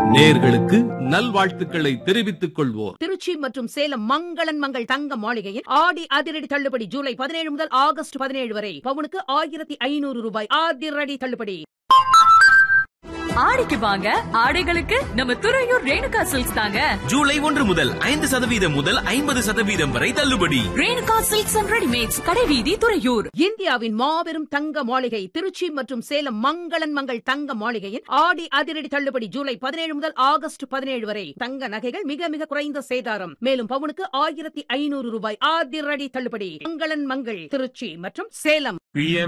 நேர்களுக்கு நல்வாழ்த்துக்களை தெரிவித்துக் கொள்வோர் திருச்சி மற்றும் சேலம் மங்களன் மங்கள் தங்க மாளிகையில் ஆடி அதிரடி தள்ளுபடி ஜூலை பதினேழு முதல் ஆகஸ்ட் பதினேழு வரை பவுனுக்கு ஆயிரத்தி ஐநூறு ரூபாய் அதிரடி தள்ளுபடி ஆடிக்கு வாங்க ஆடைகளுக்கு நம்ம துறையூர் ரேணுகா சில்க்ஸ் தாங்க ஜூலை ஒன்று முதல் ஐந்து சதவீதம் முதல் ஐம்பது சதவீதம் வரை தள்ளுபடி ரேணுகா சில்க்ஸ் அண்ட் ரெடிமேட்ஸ் கடைவீதி துறையூர் இந்தியாவின் மாபெரும் தங்க மாளிகை திருச்சி மற்றும் சேலம் மங்களன் மங்கள் தங்க மாளிகையில் ஆடி அதிரடி தள்ளுபடி ஜூலை பதினேழு முதல் ஆகஸ்ட் பதினேழு வரை தங்க நகைகள் மிக மிக குறைந்த சேதாரம் மேலும் பவுனுக்கு ஆயிரத்தி ஐநூறு ரூபாய் அதிரடி தள்ளுபடி மங்களன் மங்கள் திருச்சி மற்றும் சேலம்